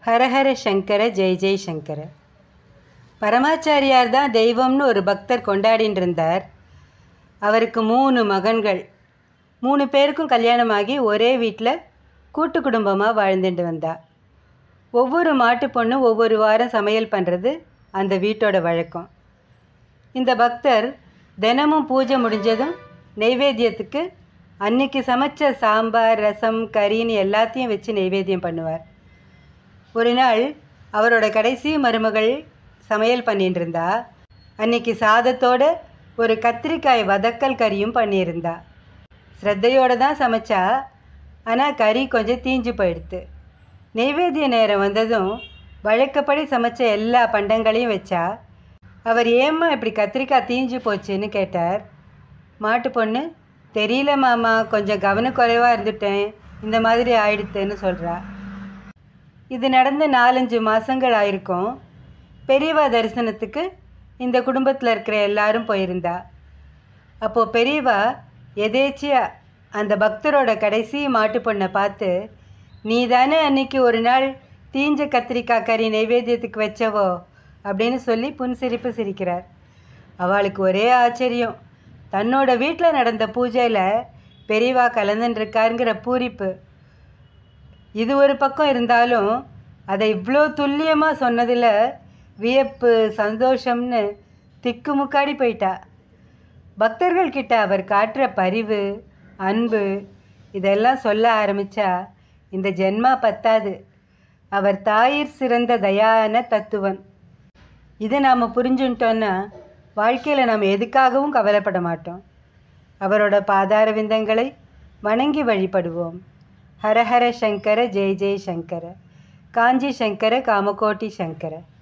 ஹரஹர சங்கர ஜெய் ஜெய் சங்கர பரமாச்சாரியார் தான் தெய்வம்னு ஒரு பக்தர் கொண்டாடின்னு இருந்தார் அவருக்கு மூணு மகன்கள் மூணு பேருக்கும் கல்யாணமாகி ஒரே வீட்டில் கூட்டு குடும்பமாக வாழ்ந்துட்டு வந்தா ஒவ்வொரு மாட்டு பொண்ணும் ஒவ்வொரு வாரம் சமையல் பண்ணுறது அந்த வீட்டோட வழக்கம் இந்த பக்தர் தினமும் பூஜை முடிஞ்சதும் நெய்வேத்தியத்துக்கு அன்னைக்கு சமைச்ச சாம்பார் ரசம் கறின்னு எல்லாத்தையும் வச்சு நெய்வேத்தியம் பண்ணுவார் ஒரு நாள் அவரோட கடைசி மருமகள் சமையல் பண்ணிட்டு இருந்தா அன்னைக்கு சாதத்தோட ஒரு கத்திரிக்காய் வதக்கல் கறியும் பண்ணியிருந்தா ஸ்ரத்தையோடு தான் சமைச்சா ஆனால் கறி கொஞ்சம் தீஞ்சு போயிடுத்து நெய்வேத்திய நேரம் வந்ததும் வழக்கப்படி சமைச்ச எல்லா பண்டங்களையும் வச்சா அவர் ஏம்மா இப்படி கத்திரிக்காய் தீஞ்சு போச்சுன்னு கேட்டார் மாட்டு பொண்ணு தெரியல மாமா கொஞ்சம் கவனக்குறைவாக இருந்துட்டேன் இந்த மாதிரி ஆயிடுத்துன்னு சொல்கிறா இது நடந்து நாலஞ்சு மாதங்கள் ஆயிருக்கும் பெரியவா தரிசனத்துக்கு இந்த குடும்பத்தில் இருக்கிற எல்லாரும் போயிருந்தா அப்போது பெரியவா எதேச்சியா அந்த பக்தரோட கடைசி மாட்டு பொண்ணை பார்த்து நீ தானே அன்னைக்கு ஒரு நாள் தீஞ்ச கத்திரிக்காய் கறி நைவேத்தியத்துக்கு வச்சவோ அப்படின்னு சொல்லி புன்சிரிப்பு சிரிக்கிறார் அவளுக்கு ஒரே ஆச்சரியம் தன்னோட வீட்டில் நடந்த பூஜையில் பெரியவா கலந்துருக்காருங்கிற பூரிப்பு இது ஒரு பக்கம் இருந்தாலும் அதை இவ்வளோ துல்லியமாக சொன்னதில் வியப்பு சந்தோஷம்னு திக்கு முக்காடி போயிட்டா பக்தர்கள் கிட்ட அவர் காட்டுற பரிவு அன்பு இதெல்லாம் சொல்ல ஆரம்பித்தா இந்த ஜென்மா பத்தாது அவர் தாயிற் சிறந்த தயான தத்துவன் இதை நாம் புரிஞ்சுட்டோன்னா வாழ்க்கையில் நாம் எதுக்காகவும் கவலைப்பட மாட்டோம் அவரோட பாதார விந்தங்களை வணங்கி வழிபடுவோம் ஹரஹர சங்கர ஜெய் ஜெய் சங்கர காஞ்சி சங்கர காமகோட்டி சங்கர